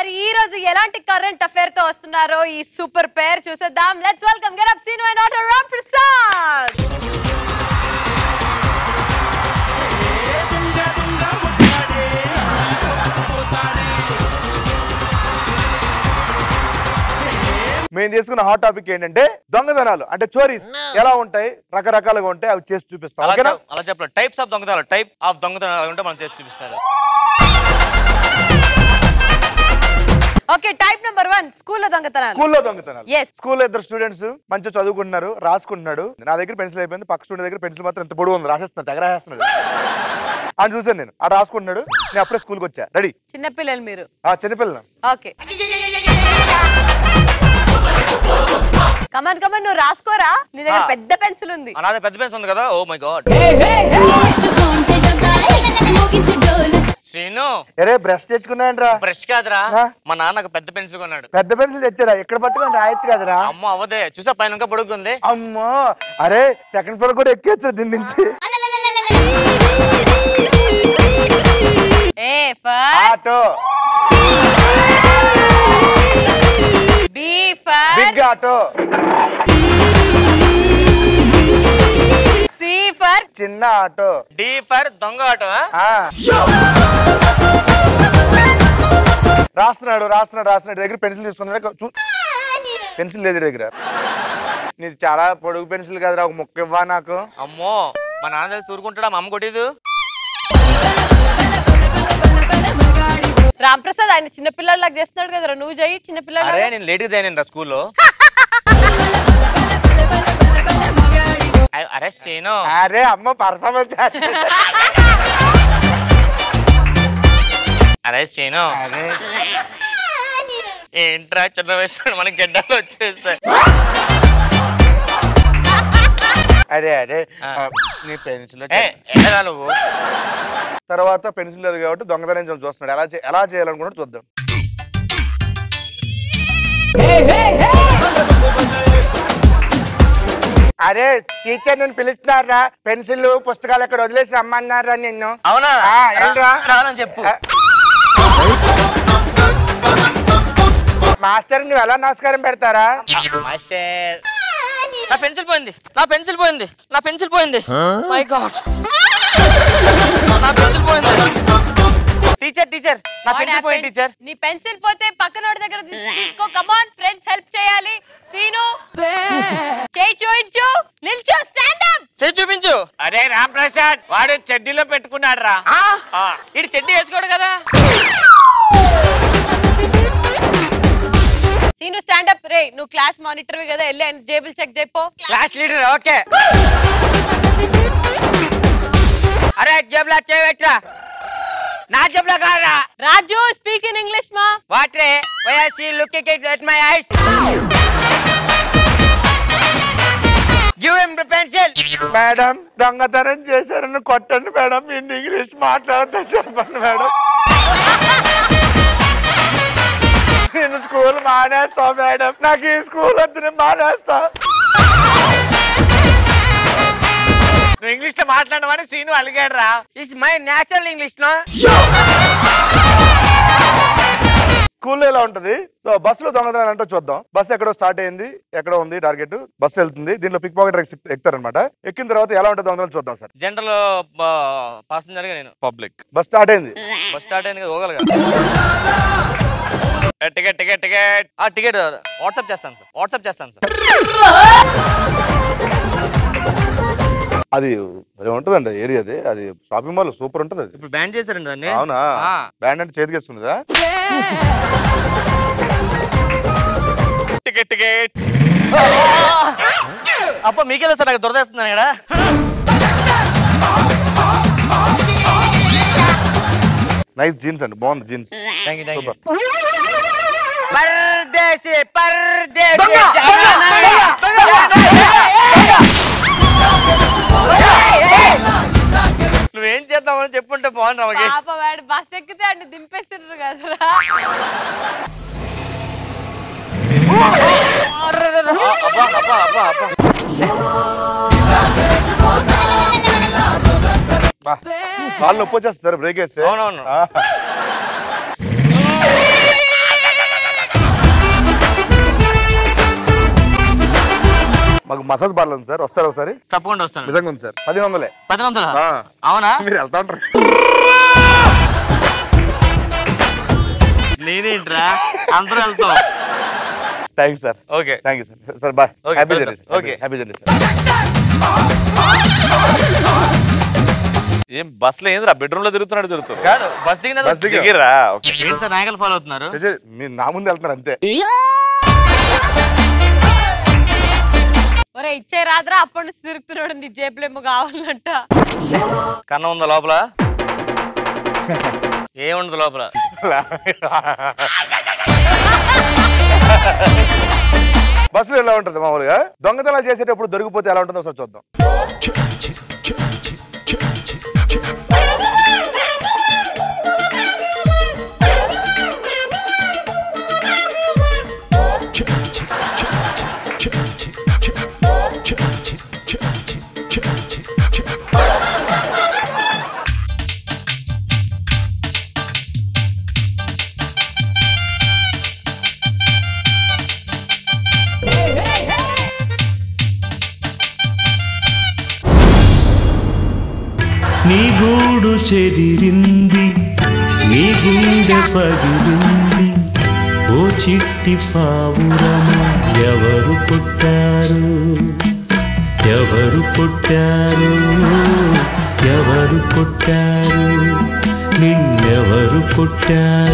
మరి ఈ రోజు ఎలాంటి కరెంట్ అఫైర్ తో వస్తున్నారో ఈ సూపర్ పేర్ చూసేద్దాం let's welcome get up Seenu and auto Ram Prasad మేము తీసుకున్న హాట్ టాపిక్ ఏంటంటే దొంగతనాలు అంటే చోరీస్ ఎలా ఉంటాయి రకరకాలుగా ఉంటాయి అవి చేసి చూపిస్తాం అలా ఓకేనా చెప్- అలా చెప్పలేదు టైప్స్ ఆఫ్ దొంగతనాలు టైప్ ఆఫ్ దొంగతనాలు ఉంటే మనం చేసి చూపిస్తారు ఓకే టైప్ నెంబర్ వన్ స్కూల్లో దొంగతనాలు స్కూల్లో దొంగతనాలు Yes. స్కూల్లో ఇద్దరు స్టూడెంట్స్ మంచిగా చదువుకుంటున్నారు రాసుకుంటున్నాడు నా దగ్గర పెన్సిల్ అయిపోయింది పక్క స్టూడెంట్ దగ్గర పెన్సిల్ మాత్రం ఎంత పొడవు ఉంది రాసేస్తున్నాడు తెగ రాసేస్తున్నాడు అని చూసాను నేను ఆ రాసుకుంటున్నాడు నేను అప్పుడే స్కూల్కి వచ్చా రెడీ చిన్నపిల్లలు మీరు ఆ చిన్నపిల్లలు ఓకే కమన్ కమన్ నువ్వు రాసుకోరా నీ దగ్గర ఆ. పెద్ద పెన్సిల్ ఉంది ఆ, నాదే పెద్ద పెన్స్ ఉంది కదా ఓ మై గాడ్ శ్రీను అరే బ్రష్ తెచ్చుకున్నాయంట్రా బ్రష్ కాదురా ఆ? మా నాన్నకు పెద్ద పెన్సిల్ కొన్నాడు పెద్ద పెన్సిల్ తెచ్చాడా ఎక్కడ పట్టుకొని రాయొచ్చు కదరా అమ్మ అవదే చూసా పైన ఇంకా పొడుగుంది అమ్మో అరే సెకండ్ ఫ్లోర్ కూడా ఎక్కేచ్చు దీని నుంచి A for auto B for big auto C for చిన్న ఆటో డి ఫర్ దొంగ ఆటో ఆ? ఆ. రాస్తున్నాడు రాస్తున్నాడు రాస్తున్నాడు దగ్గర పెన్సిల్ తీసుకున్నాడు చూ పెన్సిల్ లేదు దగ్గర నీది చాలా పొడుగు పెన్సిల్ కదరా ఒక ముక్క ఇవ్వా నాకు అమ్మో మా నాన్న తెలిసి ఊరుకుంటాడా మా అమ్మ కొట్టేదు రామ్ ప్రసాద్ ఆయన చిన్నపిల్లలాగా చేస్తున్నాడు కదరా నువ్వు చెయ్యి అరే చిన్నపిల్లల నేను లేట్ గా జాయిన్ అయిన స్కూల్లో అరే శ్రీను అరే అమ్మ పర్ఫార్మెన్స్ అరే శ్రీను అరే ఏంట్రా చిన్న వయసు మనకి గడ్డలు వచ్చేస్తాయి అరే అరే ఆ. ఆ, నీ పెన్సిల్ ఏ, ఎక్కడా నువ్వు తర్వాత పెన్సిల్ లేదు కాబట్టి దొంగతనం చేయాలని చూస్తున్నాడు ఎలా చే- ఎలా చేయాలనుకున్నాడు చూద్దాం అరే టీచర్ నేను పిలుస్తున్నారా పెన్సిల్ పుస్తకాలు ఇక్కడ వదిలేసి రమ్మన్నారా నిన్ను అవునా ఆ, ఏంట్రా? రానని చెప్పు ఆ. మాస్టర్ నువ్వు ఎలా నమస్కారం పెడతారా మాస్టర్ నా పెన్సిల్ పోయింది నా పెన్సిల్ పోయింది నా పెన్సిల్ పోయింది మై గాడ్ నా పెన్సిల్ పోయింది టీచర్ టీచర్ నా పెన్సిల్ పోయింది టీచర్ నీ పెన్సిల్ పోతే పక్కనోడి దగ్గర తీసి తీసుకో కమాన్ ఫ్రెండ్స్ హెల్ప్ చేయాలి సీను చేయి చూయించు నిల్చో స్టాండ్ అప్ చేయి చూపించు అరే రామ్ ప్రసాద్ వాడు చెడ్డీలో పెట్టుకున్నాడు రా ఆ, ఇటు చెడ్డీ వేసుకోడు కదా సీను స్టాండ్ అప్ రే నువ్వు క్లాస్ మానిటర్ కదా వెళ్ళి ఆయన జేబుల్ చెక్ చేయపో క్లాస్ లీడర్ ఓకే అరే జేబులో చేయవట్రా నా జేబులో కాదురా రాజు స్పీక్ ఇన్ ఇంగ్లీష్ మా what are why is he looking at my eyes give him the pencil madam దొంగతనం చేశారని కొట్టండి మేడం మీరు ఇంగ్లీష్ మాట్లాడతా చెప్పండి మేడం నేను స్కూల్ మానేస్తా మేడం నాకు ఈ స్కూల్ వద్దు నేను మానేస్తా నువ్వు ఇంగ్లీష్ లో మాట్లాడమని సీను అలిగాడు రా is my natural English no స్కూల్లో ఎలా ఉంటది సో బస్సులో దొంగతనం అంటే చూద్దాం బస్సు ఎక్కడో స్టార్ట్ అయింది ఎక్కడ ఉంది టార్గెట్ బస్సు వెళ్తుంది దీంట్లో పిక్ పాకెట్ ఎక్కుతారనమాట ఎక్కిన తర్వాత ఎలా ఉంటుంది దొంగతనం చూద్దాం సార్ జనరల్ పాసెంజర్ గా నేను పబ్లిక్ బస్ స్టార్ట్ అయింది బస్ స్టార్ట్ అయింది కదా పోగలగా టికెట్ టికెట్ టికెట్ ఆ టికెట్ వాట్సాప్ చేస్తాను సార్ వాట్సాప్ చేస్తాను సార్ అది మరి ఉంటుందండి ఏరియా అది అది షాపింగ్ మాల్ సూపర్ ఉంటుంది అది ఇప్పుడు బ్యాన్ చేశారండి దాన్ని అవునా ఆ. బ్యాండ్ అంటే చేతికేస్తుందా టికెట్ టికెట్ అప్ప మీకేదో సార్ నాకు దొరదేస్తున్నాను ఇక్కడ నైస్ జీన్స్ అండి బాగుంది jeans thank you thank you super పర్దేశీ పర్దేశీ నువ్వేం చేద్దామని చెప్పుంటే బాగుంది రామకి పాప వాడు బస్ ఎక్కితే అంటే దింపేస్తున్నారు కదరా అబ్బా అబ్బా అబ్బా అబ్బా బా, కాళ్ళు నొప్పి వచ్చేస్తారు బ్రేక్ వేస్తే అవునవును. ఆ. మాకు మసాజ్ బార్లు ఉంది సార్ వస్తారు ఒకసారి తప్పకుండా వస్తాను నిజంగా ఉంది సార్ పది వందలే పది వందల ఆ. అవునా మీరు వెళ్తా ఉంటారు నేనేంట్రా అందరూ వెళ్తాం thank you sir okay thank you sir sir bye Okay, happy welcome. Journey Okay. Happy journey sir ఏం బస్ లో ఏంద్రా బెడ్రూమ్ లో తిరుగుతున్నాడు తిరుగుతుంది కాదు బస్ దిగిన బస్ దిగా. దిగిరా ఓకే. ఏంటి సార్ నాయకులు ఫాలో అవుతున్నారు శశి, మీరు నా ముందు వెళ్తున్నారు అంతే ఒరే ఇచ్చే రాత్రా అప్పటి నుంచి తిరుగుతున్నాడు నీ జేబులేమో కావాలంట కన్నం ఉందా లోపల ఏముండదు లోపల బస్సులో ఎలా ఉంటుంది మామూలుగా దొంగతనాలు చేసేటప్పుడు దొరికిపోతే ఎలా ఉంటుందో ఒకసారి చూద్దాం నీ గూడు చెదిరింది నీ గుండె పగిలింది ఓ చిట్టి పావురము ఎవరు పుట్టారు ఎవరు పుట్టారు ఎవరు పుట్టారు నిన్నెవరు పుట్టారు